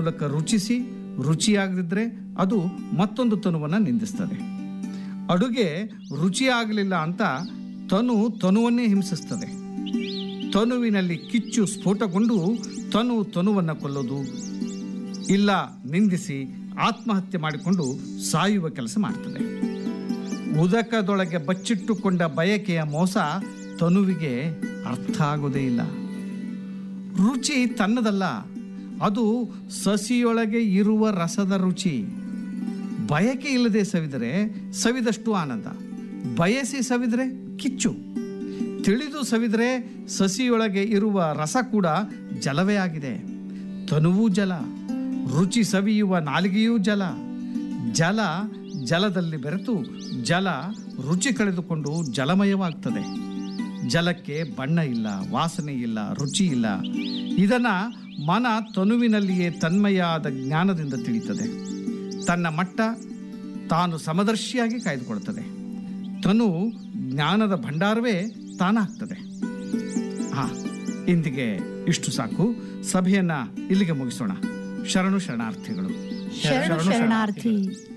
ಮೂಲಕ ರುಚಿಸಿ ರುಚಿಯಾಗದಿದ್ರೆ ಅದು ಮತ್ತೊಂದು ತನುವನ್ನು ನಿಂದಿಸ್ತದೆ ಅಡುಗೆ ರುಚಿಯಾಗಲಿಲ್ಲ ಅಂತ ತನು ತನುವನ್ನೇ ಹಿಂಸಿಸ್ತದೆ ತನುವಿನಲ್ಲಿ ಕಿಚ್ಚು ಸ್ಫೋಟಗೊಂಡು ತನು ತನುವನ್ನು ಕೊಲ್ಲೋದು ಇಲ್ಲ ನಿಂದಿಸಿ ಆತ್ಮಹತ್ಯೆ ಮಾಡಿಕೊಂಡು ಸಾಯುವ ಕೆಲಸ ಮಾಡ್ತದೆ ಉದಕದೊಳಗೆ ಬಚ್ಚಿಟ್ಟುಕೊಂಡ ಬಯಕೆಯ ಮೋಸ ತನುವಿಗೆ ಅರ್ಥ ಆಗೋದೇ ಇಲ್ಲ ರುಚಿ ತನ್ನದಲ್ಲ ಅದು ಸಸಿಯೊಳಗೆ ಇರುವ ರಸದ ರುಚಿ ಬಯಕೆ ಇಲ್ಲದೆ ಸವಿದರೆ ಸವಿದಷ್ಟು ಆನಂದ ಬಯಸಿ ಸವಿದರೆ ಕಿಚ್ಚು ತಿಳಿದು ಸವಿದರೆ ಸಸಿಯೊಳಗೆ ಇರುವ ರಸ ಕೂಡ ಜಲವೇ ಆಗಿದೆ ತನುವೂ ಜಲ ರುಚಿ ಸವಿಯುವ ನಾಲಿಗೆಯೂ ಜಲ ಜಲ ಜಲದಲ್ಲಿ ಬೆರೆತು ಜಲ ರುಚಿ ಕಳೆದುಕೊಂಡು ಜಲಮಯವಾಗ್ತದೆ ಜಲಕ್ಕೆ ಬಣ್ಣ ಇಲ್ಲ ವಾಸನೆ ಇಲ್ಲ ರುಚಿ ಇಲ್ಲ ಇದನ್ನ ಮನ ತನುವಿನಲ್ಲಿಯೇ ತನ್ಮಯಾದ ಜ್ಞಾನದಿಂದ ತಿಳಿತದೆ ತನ್ನ ಮಟ್ಟ ತಾನು ಸಮದರ್ಶಿಯಾಗಿ ಕಾಯ್ದುಕೊಳ್ತದೆ ತನು ಜ್ಞಾನದ ಭಂಡಾರವೇ ತಾನಾಗ್ತದೆ ಹಾ ಇಂದಿಗೆ ಇಷ್ಟು ಸಾಕು ಸಭೆಯನ್ನ ಇಲ್ಲಿಗೆ ಮುಗಿಸೋಣ ಶರಣು ಶರಣಾರ್ಥಿಗಳು ಶರಣು ಶರಣಾರ್ಥಿ